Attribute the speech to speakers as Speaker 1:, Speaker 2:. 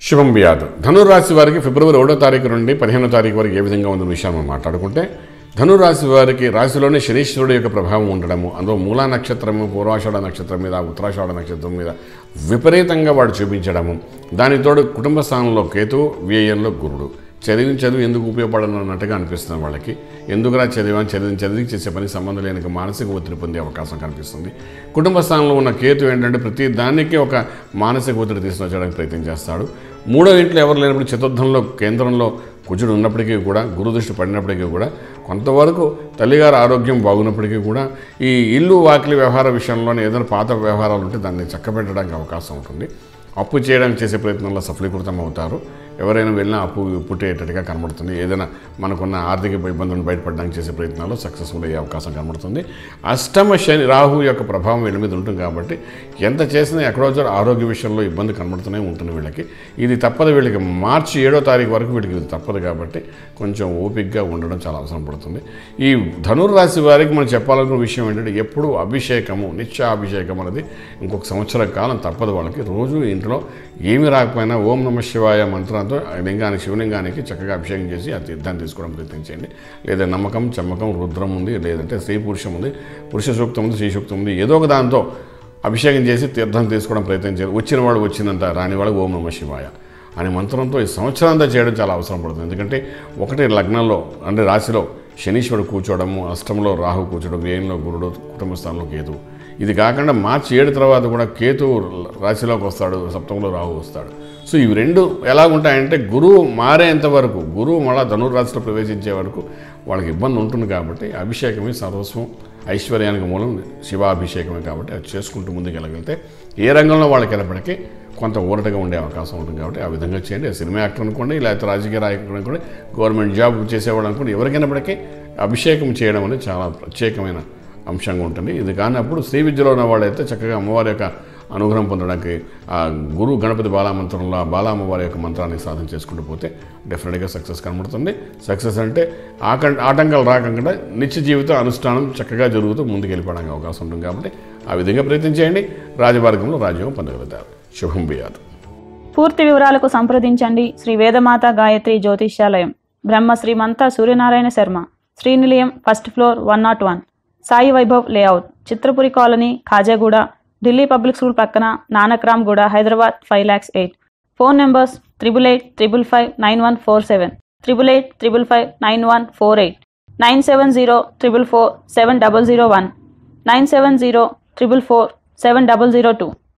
Speaker 1: శుభం వ్యాధు ధనురాశి వారికి ఫిబ్రవరి ఒకటో తారీఖు నుండి పదిహేనో తారీఖు వరకు ఏ విధంగా ఉందో విషయాన్ని మనం మాట్లాడుకుంటే ధనురాశి వారికి రాశిలోనే శనీశ్వరుడు యొక్క ప్రభావం ఉండడము అందులో మూలా నక్షత్రము పూర్వాషాఢ నక్షత్రం మీద ఉత్తరాషాఢ నక్షత్రం మీద విపరీతంగా వాడు చూపించడము దానితోడు కుటుంబ స్థానంలో కేతువు వ్యయంలో గురుడు చదివిన చదువు ఎందుకు ఉపయోగపడను అన్నట్టుగా అనిపిస్తుంది వాళ్ళకి ఎందుకురా చదివాని చదివిన చదివి చేసే పని సంబంధం లేని మానసిక ఒత్తిడి పొందే అవకాశం కనిపిస్తుంది కుటుంబ స్థానంలో ఉన్న కేతు ఏంటంటే ప్రతి దానికి ఒక మానసిక ఒత్తిడి తీసుకొచ్చడానికి ప్రయత్నం చేస్తాడు మూడో ఇంట్లో ఎవరు లేనప్పుడు చతుర్థంలో కేంద్రంలో కుజుడు ఉన్నప్పటికీ కూడా గురు దృష్టి పడినప్పటికీ కూడా కొంతవరకు తల్లిగారి ఆరోగ్యం బాగున్నప్పటికీ కూడా ఈ ఇల్లు వాకిలి వ్యవహార విషయంలోనే ఏదైనా పాత వ్యవహారాలు ఉంటే దాన్ని చక్కబెట్టడానికి అవకాశం ఉంటుంది అప్పు చేయడానికి చేసే ప్రయత్నంలో సఫలీకృతం అవుతారు ఎవరైనా వెళ్ళినా అప్పు పుట్టేటట్టుగా కనబడుతుంది ఏదైనా మనకున్న ఆర్థిక ఇబ్బందులను బయటపడడానికి చేసే ప్రయత్నాల్లో సక్సెస్ఫుల్ అయ్యే అవకాశం కనబడుతుంది అష్టమ శని రాహు యొక్క ప్రభావం వీళ్ళ మీద ఉంటుంది కాబట్టి ఎంత చేసినా ఎక్కడో చోట ఆరోగ్య విషయంలో ఇబ్బంది కనబడుతూనే ఉంటుంది వీళ్ళకి ఇది తప్పదు వీళ్ళకి మార్చి ఏడో తారీఖు వరకు వీళ్ళకి ఇది తప్పదు కాబట్టి కొంచెం ఓపికగా ఉండడం చాలా అవసరం పడుతుంది ఈ ధనుర్రాశి వారికి మనం చెప్పాలనుకున్న విషయం ఏంటంటే ఎప్పుడు అభిషేకము నిత్య అభిషేకం అనేది ఇంకొక సంవత్సర కాలం తప్పదు వాళ్ళకి రోజు ఇంట్లో ఏమి రాకపోయినా ఓం నమ శివాయ మంత్రంతో ఆ లింగానికి శివలింగానికి చక్కగా అభిషేకం చేసి ఆ తీర్థాన్ని తీసుకోవడం ప్రయత్నించండి లేదా నమ్మకం చమ్మకం రుద్రం ఉంది లేదంటే స్త్రీ పురుషం ఉంది పురుష సూక్తం ఉంది స్త్రీ సూక్తం ఉంది ఏదో ఒక దాంతో అభిషేకం చేసి తీర్థం తీసుకోవడం ప్రయత్నం చేయాలి వచ్చిన వాడు వచ్చినంత రాని వాడు ఓం నమ శివాయ అనే మంత్రంతో ఈ సంవత్సరం అంతా చేయడం చాలా అవసరం పడుతుంది ఎందుకంటే ఒకటి లగ్నంలో అంటే రాశిలో శనీశ్వరుడు కూర్చోవడము అష్టంలో రాహు కూర్చోవడం వ్యయంలో గురుడు కుటుంబ స్థానంలో కేతువు ఇది కాకుండా మార్చి ఏడు తర్వాత కూడా కేతు రాశిలోకి వస్తాడు సప్తంలో రాహు వస్తాడు సో ఇవి రెండు ఎలా ఉంటాయంటే గురువు మారేంత వరకు గురువు మళ్ళా ధనుర్రాశిలో ప్రవేశించే వరకు వాళ్ళకి ఇబ్బంది ఉంటుంది కాబట్టి అభిషేకమే సర్వస్వం ఐశ్వర్యానికి మూలం శివాభిషేకమే కాబట్టి అది చేసుకుంటూ ముందుకు వెళ్ళగలిగితే ఏ రంగంలో వాళ్ళకి వెళ్ళప్పటికీ కొంత ఊరటగా ఉండే అవకాశం ఉంటుంది కాబట్టి ఆ విధంగా చేయండి సినిమా యాక్టర్ అనుకోండి లేకపోతే రాజకీయ నాయకుడు అనుకోండి గవర్నమెంట్ జాబ్ చేసేవాడు అనుకోండి ఎవరికైనప్పటికీ అభిషేకం చేయడం అనేది చాలా ప్రత్యేకమైన అంశంగా ఉంటుంది ఇది కానప్పుడు శ్రీ విద్యలో ఉన్న వాళ్ళైతే చక్కగా అమ్మవారి యొక్క అనుగ్రహం పొందడానికి ఆ గురు గణపతి బాలామంత్రంలో ఆ బాలా అమ్మవారి యొక్క మంత్రాన్ని సాధన చేసుకుంటూ పోతే డెఫినెట్గా సక్సెస్ కనబడుతుంది సక్సెస్ అంటే ఆక ఆటంకాలు రాకుండా నిత్య జీవిత అనుష్ఠానం చక్కగా జరుగుతూ ముందుకు వెళ్ళిపోవడానికి అవకాశం ఉంటుంది కాబట్టి ఆ విధంగా ప్రయత్నం చేయండి రాజమార్గంలో రాజ్యోగం పొందగలుగుతారు శుభం బియాదు
Speaker 2: పూర్తి వివరాలకు సంప్రదించండి Shri Vedamata Gayatri Jyotishyalayam Brahma Srimanta Suryanarayana Sharma Srinilayam first floor one naught one Sai Vaibhav layout Chitrapuri colony Khajaguda Delhi public school పక్కన Nanakramguda Hyderabad five lakhs eight phone numbers triple eight triple five nine one four seven triple eight triple five nine one four eight nine seven zero triple four seven double zero one nine seven zero triple four seven double zero two